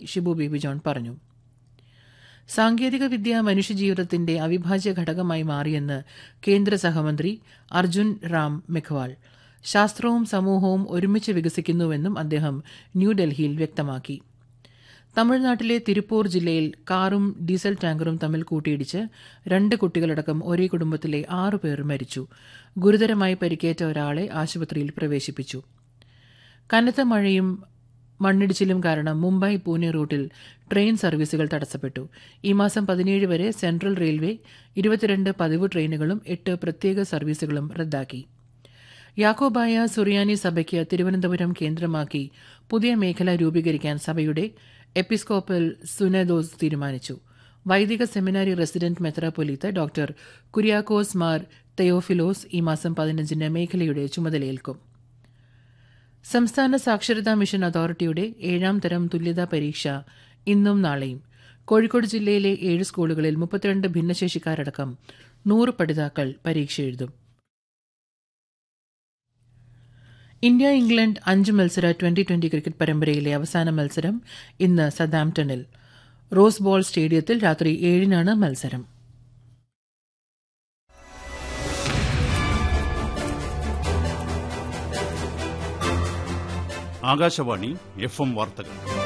Shibu baby John പറഞ്ഞു സാങ്കേതികവിദ്യ മനുഷ്യജീവിതത്തിന്റെ അവിഭാജ്യ ഘടകമായി മാറിയെന്ന് കേന്ദ്ര സഹമന്ത്രി അർജുൻ റാം മെഘ്വാൾ ശാസ്ത്രവും സമൂഹവും ഒരുമിച്ച് വികസിക്കുന്നുവെന്നും അദ്ദേഹം ന്യൂഡൽഹിയിൽ വ്യക്തമാക്കി തമിഴ്നാട്ടിലെ തിരുപ്പൂർ ജില്ലയിൽ കാറും ഡീസൽ ടാങ്കറും തമ്മിൽ കൂട്ടിയിടിച്ച് രണ്ട് കുട്ടികളടക്കം ഒരേ കുടുംബത്തിലെ ആറു പേർ മരിച്ചു ഗുരുതരമായി പരിക്കേറ്റ ഒരാളെ ആശുപത്രിയിൽ പ്രവേശിപ്പിച്ചു കനത്ത മഴയും മണ്ണിടിച്ചിലും കാരണം മുംബൈ പൂനെ റൂട്ടിൽ ട്രെയിൻ സർവീസുകൾ തടസ്സപ്പെട്ടു ഈ മാസം പതിനേഴ് വരെ സെൻട്രൽ റെയിൽവേ ഇരുപത്തിരണ്ട് പതിവ് ട്രെയിനുകളും എട്ട് പ്രത്യേക സർവീസുകളും റദ്ദാക്കി യാക്കോബായ സുറിയാനി സഭയ്ക്ക് തിരുവനന്തപുരം കേന്ദ്രമാക്കി പുതിയ മേഖല രൂപീകരിക്കാൻ സഭയുടെ എപ്പിസ്കോപ്പൽ സുനദോസ് തീരുമാനിച്ചു വൈദിക സെമിനാരി റെസിഡന്റ് മെത്രാപ്പൊലീത്ത ഡോക്ടർ കുര്യാക്കോസ് മാർ തെയോഫിലോസ് ഈ മാസം പതിനഞ്ചിന് മേഖലയുടെ ചുമതലയേൽക്കും സംസ്ഥാന സാക്ഷരതാ മിഷൻ അതോറിറ്റിയുടെ ഏഴാം തരം തുല്യതാ പരീക്ഷ ഇന്നും നാളെയും കോഴിക്കോട് ജില്ലയിലെ ഏഴ് സ്കൂളുകളിൽ മുപ്പത്തിരണ്ട് ഭിന്നശേഷിക്കാരടക്കം നൂറ് പഠിതാക്കൾ പരീക്ഷ എഴുതും ഇന്ത്യ ഇംഗ്ലണ്ട് അഞ്ച് മത്സര ട്വന്റി ട്വന്റി ക്രിക്കറ്റ് പരമ്പരയിലെ അവസാന മത്സരം ഇന്ന് സദാംപ്ടണിൽ റോസ് ബോൾ സ്റ്റേഡിയത്തിൽ രാത്രി ഏഴിനാണ് മത്സരം ആകാശവാണി എഫ് എം വാർത്തകൾ